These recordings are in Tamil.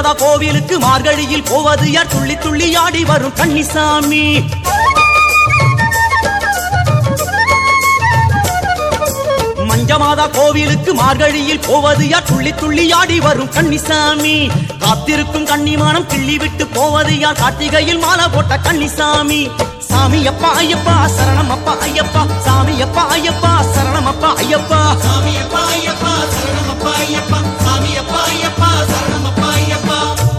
மஞ்சமாதா கோவிலுக்கு மார்கழியில் போவது யார் துள்ளி துள்ளி ஆடி வரும் கன்னிசாமி மஞ்சமாதா கோவிலுக்கு மார்கழியில் போவது யார் துள்ளி துள்ளி ஆடி வரும் கன்னிசாமி காத்திருக்கும் கன்னிமானம் கிள்ளி விட்டு போவது யார் கார்த்திகையில் மாலை போட்ட கன்னிசாமி சாமி அப்பா ஐயப்பா சரணம் அப்பா ஐயப்பா சாமி அப்பா ஐயப்பா சரணம் அப்பா ஐயப்பா சாமி அப்பா ஐயப்பா சரணம் அப்பா ஐயப்பா சாமி அப்பா ஐயப்பா சரணம் அப்பா ஐயப்பா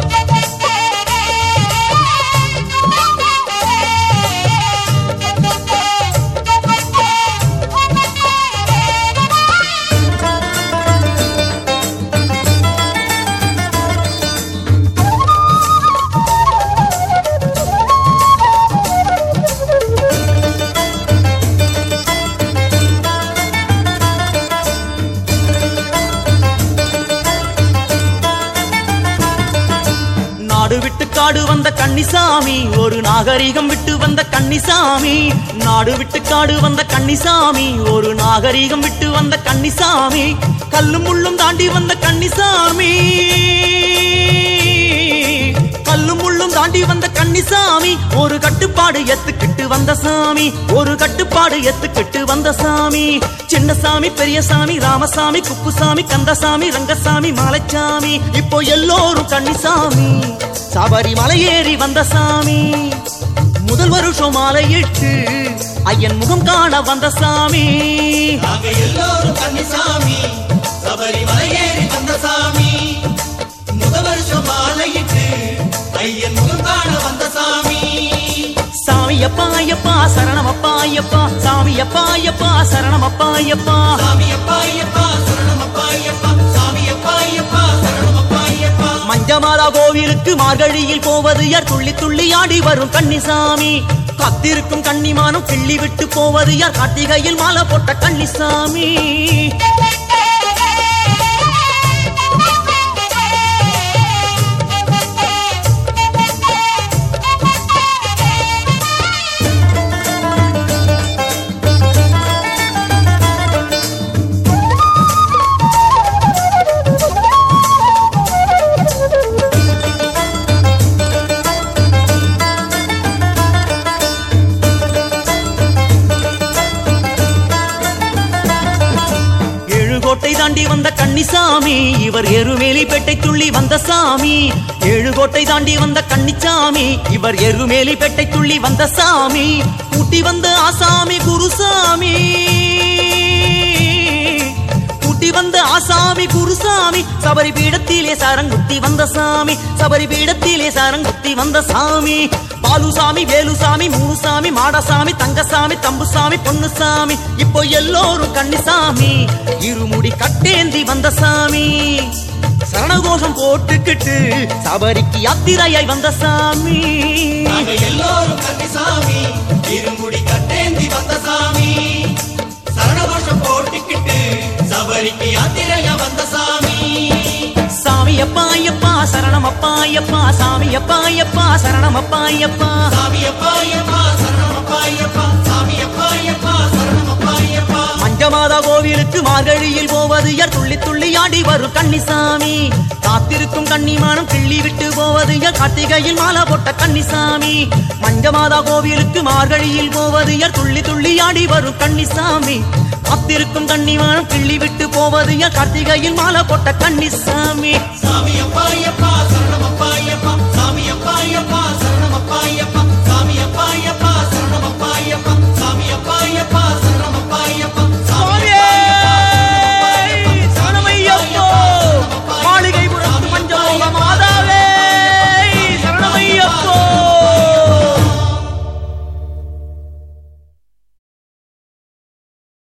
நாடு விட்டு காடு வந்த கன்னிசாமி ஒரு நாகரிகம் விட்டு வந்த கன்னிசாமி நாடு விட்டு காடு வந்த கன்னிசாமி ஒரு நாகரிகம் விட்டு வந்த கன்னிசாமி கல்லும் முள்ளும் தாண்டி வந்த கன்னிசாமி கல்லும் முள்ளும் தாண்டி வந்த கன்னிசாமி ஒரு கட்டுப்பாடு எத்துக்கிட்டு வந்த சாமி ஒரு கட்டுப்பாடு எத்துக்கிட்டு வந்த சாமி சின்னசாமி பெரியசாமி ராமசாமி குப்புசாமி கந்தசாமி ரங்கசாமி மாலைச்சாமி இப்போ எல்லோரும் கன்னிசாமி சபரிமலை ஏறி வந்த சாமி முதல் வருஷம் மாலையிட்டு ஐயன் முகம் காண வந்த சாமி நாங்க எல்லோரும் கன்னிசாமி சபரிமலை ஏறி வந்த சாமி முத வருஷம் மாலையிட்டு ஐயன் முகம் காண வந்த சாமி சாமி அப்பா ஐயப்பா சரணம் அப்பா ஐயப்பா சாமி அப்பா ஐயப்பா சரணம் அப்பா ஐயப்பா சாமி அப்பா ஐயப்பா சரணம் அப்பா ஐயப்பா சாமி அப்பா ஐயப்பா சரணம் அப்பா ஐயப்பா மஞ்சமாலா கோவிலுக்கு மார்கழியில் போவது யார் துள்ளி துள்ளி ஆடி வரும் கன்னிசாமி காத்திருக்கும் கன்னிமானம் கிள்ளி விட்டு போவது யார் கார்த்திகையில் மாலை போட்ட கன்னிசாமி ஏழுகோட்டை தாண்டி வந்த கன்னிசாமி இவர் எருமேலிப்பேட்டை துள்ளி வந்த சாமி ஏழுகோட்டை தாண்டி வந்த கன்னிச்சாமி இவர் எருமேலிப்பேட்டை துள்ளி வந்த சாமி கூட்டி வந்த ஆசாமி குருசாமி கூட்டி வந்த ஆசாமி குருசாமி சபரி பீடத்திலே சரங்குத்தி வந்த சாமி சபரி பீடத்திலே சரங்குத்தி வந்த சாமி பாலுசாமி வேலுசாமி மூணுசாமி மாடசாமி தங்கசாமி தம்புசாமி பொன்னுசாமி இப்போ எல்லோரும் கன்னிசாமி இருமுடி கட்டேந்தி வந்த சாமி சரணகோஷம் போட்டுக்கிட்டு சபரிக்கு யாத்திரையாய் வந்த சாமி நாங்க எல்லோரும் கன்னிசாமி இருமுடி கட்டேந்தி வந்த சாமி சரணகோஷம் போட்டுக்கிட்டு சபரிக்கு யாத்திரையா வந்த சாமி சாமி அப்பா ஐயப்பா சரணம் அப்பா ஐயப்பா சாமி அப்பா ஐயப்பா சரணம் அப்பா ஐயப்பா சாமி அப்பா ஐயப்பா சரணம் அப்பா ஐயப்பா சாமி அப்பா ஐயப்பா சரணம் அப்பா ஐயப்பா மஞ்சமாதா கோவிலுக்கு மார்கழியில் போவது யார் துள்ளி துள்ளி ஆடி வரும் கன்னிசாமி காத்திருக்கும் கன்னிமானம் கிள்ளி விட்டு போவது யார் கார்த்திகையில் மாலை போட்ட கன்னிசாமி மஞ்சமாதா கோவிலுக்கு மார்கழியில் போவது யார் துள்ளி துள்ளி ஆடி வரும் கன்னிசாமி காத்திருக்கும் கன்னிமானம் கிள்ளி விட்டு போவது யார் கார்த்திகையில் மாலை போட்ட கன்னிசாமி சாமி அப்பா ஐயப்பா